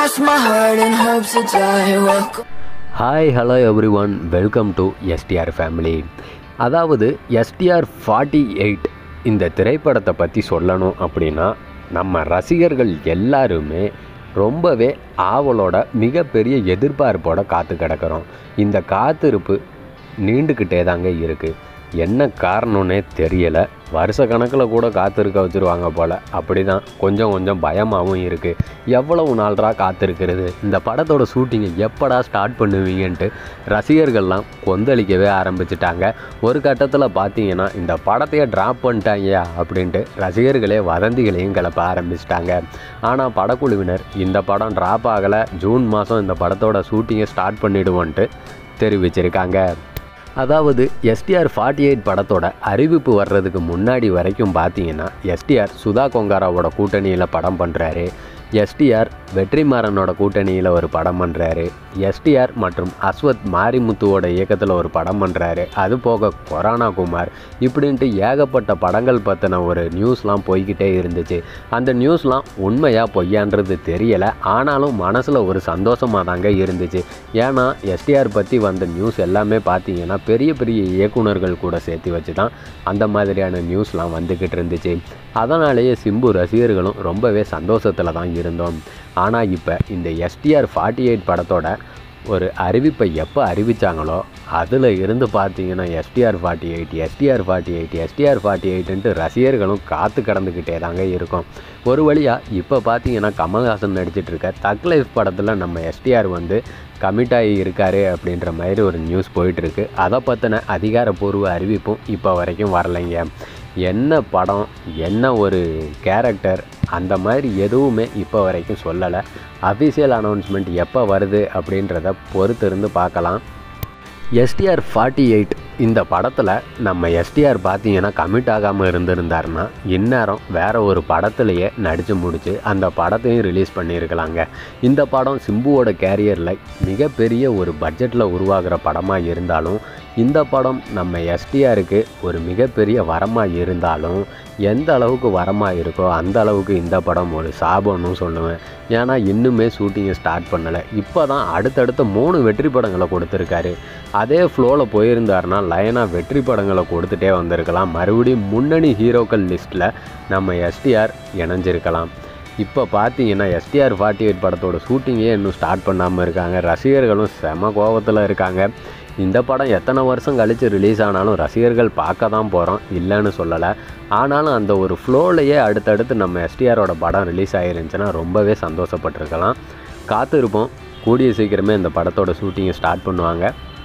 cross my heart and hope to die. Welcome. Hi hello everyone welcome to STR family அதாவது STR forty eight இந்த திரைப்படத்தை பற்றி சொல்லணும் அப்படின்னா நம்ம ரசிகர்கள் எல்லாருமே ரொம்பவே ஆவலோட மிகப்பெரிய எதிர்பார்ப்போட காத்து கிடக்கிறோம் இந்த காத்திருப்பு நீண்டுக்கிட்டே தாங்க இருக்குது என்ன காரணம்னே தெரியலை வருஷ கணக்கில் கூட காத்திருக்க வச்சுருவாங்க போல் அப்படி தான் கொஞ்சம் கொஞ்சம் பயமாகவும் இருக்குது எவ்வளவு நாள்ரா காத்திருக்கிறது இந்த படத்தோட ஷூட்டிங்கை எப்படா ஸ்டார்ட் பண்ணுவீங்கன்ட்டு ரசிகர்கள்லாம் கொந்தளிக்கவே ஆரம்பிச்சிட்டாங்க ஒரு கட்டத்தில் பார்த்தீங்கன்னா இந்த படத்தையே ட்ராப் பண்ணிட்டாங்கயா அப்படின்ட்டு ரசிகர்களே வதந்திகளையும் கிளப்ப ஆரம்பிச்சிட்டாங்க ஆனால் படக்குழுவினர் இந்த படம் ட்ராப் ஆகலை ஜூன் மாதம் இந்த படத்தோட ஷூட்டிங்கை ஸ்டார்ட் பண்ணிடுவோன்ட்டு தெரிவிச்சிருக்காங்க அதாவது எஸ்டிஆர் ஃபார்ட்டி எயிட் படத்தோட அறிவிப்பு வர்றதுக்கு முன்னாடி வரைக்கும் பார்த்தீங்கன்னா எஸ்டிஆர் சுதா கொங்காராவோட கூட்டணியில் படம் பண்ணுறாரு எஸ்டிஆர் வெற்றிமாறனோட கூட்டணியில் ஒரு படம் பண்ணுறாரு எஸ்டிஆர் மற்றும் அஸ்வத் மாரிமுத்துவோட இயக்கத்தில் ஒரு படம் பண்ணுறாரு அது போக கொரோனா குமார் இப்படின்ட்டு ஏகப்பட்ட படங்கள் பற்றின ஒரு நியூஸ்லாம் போய்கிட்டே இருந்துச்சு அந்த நியூஸ்லாம் உண்மையாக பொய்யான்றது தெரியலை ஆனாலும் மனசில் ஒரு சந்தோஷமாக தாங்க இருந்துச்சு ஏன்னா எஸ்டிஆர் பற்றி வந்த நியூஸ் எல்லாமே பார்த்தீங்கன்னா பெரிய பெரிய இயக்குனர்கள் கூட சேர்த்து வச்சு தான் அந்த மாதிரியான நியூஸ்லாம் வந்துக்கிட்டு இருந்துச்சு அதனாலேயே சிம்பு ரசிகர்களும் ரொம்பவே சந்தோஷத்தில் தான் இருந்தோம் ஆனால் இப்போ இந்த எஸ்டிஆர் ஃபார்ட்டி எயிட் படத்தோட ஒரு அறிவிப்பை எப்போ அறிவித்தாங்களோ அதில் இருந்து பார்த்தீங்கன்னா STR forty eight STR forty eight STR forty எயிட்டுன்ட்டு ரசிகர்களும் காத்து கடந்துக்கிட்டே தாங்க இருக்கும் ஒரு வழியாக இப்போ பார்த்தீங்கன்னா கமல்ஹாசன் நடிச்சிட்டு இருக்க தக் லைஃப் படத்தில் நம்ம எஸ்டிஆர் வந்து கமிட் ஆகி இருக்காரு அப்படின்ற மாதிரி ஒரு நியூஸ் போயிட்டுருக்கு அதை பற்றின அதிகாரப்பூர்வ அறிவிப்பும் இப்போ வரைக்கும் வரலைங்க என்ன படம் என்ன ஒரு கேரக்டர் அந்த மாதிரி எதுவுமே இப்போ வரைக்கும் சொல்லலை அஃபிஷியல் அனௌன்ஸ்மெண்ட் எப்போ வருது அப்படின்றத பொறுத்திருந்து பார்க்கலாம் எஸ்டிஆர் ஃபார்ட்டி எயிட் இந்த படத்தில் நம்ம எஸ்டிஆர் பார்த்தீங்கன்னா கமிட் ஆகாமல் இருந்திருந்தாருன்னா இந்நேரம் வேற ஒரு படத்துலையே நடித்து முடித்து அந்த படத்தையும் ரிலீஸ் பண்ணியிருக்கலாங்க இந்த படம் சிம்புவோட கேரியரில் மிகப்பெரிய ஒரு பட்ஜெட்டில் உருவாகிற படமாக இருந்தாலும் இந்த படம் நம்ம எஸ்டிஆருக்கு ஒரு மிகப்பெரிய வரமாக இருந்தாலும் எந்த அளவுக்கு வரமாக இருக்கோ அந்த அளவுக்கு இந்த படம் ஒரு சாபம்னு சொல்லுவேன் ஏன்னா இன்னுமே ஷூட்டிங்கை ஸ்டார்ட் பண்ணலை இப்போ தான் அடுத்தடுத்த மூணு வெற்றி படங்களை கொடுத்துருக்காரு அதே ஃப்ளோவில் போயிருந்தாருன்னா லைனாக வெற்றி படங்களை கொடுத்துட்டே வந்திருக்கலாம் மறுபடியும் முன்னணி ஹீரோக்கள் லிஸ்ட்டில் நம்ம எஸ்டிஆர் இணைஞ்சிருக்கலாம் இப்போ பார்த்தீங்கன்னா எஸ்டிஆர் ஃபார்ட்டி எயிட் படத்தோட ஷூட்டிங்கே இன்னும் ஸ்டார்ட் பண்ணாமல் இருக்காங்க ரசிகர்களும் செம கோபத்தில் இருக்காங்க இந்த படம் எத்தனை வருஷம் கழித்து ரிலீஸ் ஆனாலும் ரசிகர்கள் பார்க்க தான் போகிறோம் இல்லைன்னு சொல்லலை ஆனாலும் அந்த ஒரு ஃப்ளோலையே அடுத்தடுத்து நம்ம எஸ்டிஆரோட படம் ரிலீஸ் ஆகிருந்துச்சுன்னா ரொம்பவே சந்தோஷப்பட்டிருக்கலாம் காத்திருப்போம் கூடிய சீக்கிரமே இந்த படத்தோட ஷூட்டிங்கை ஸ்டார்ட் பண்ணுவாங்க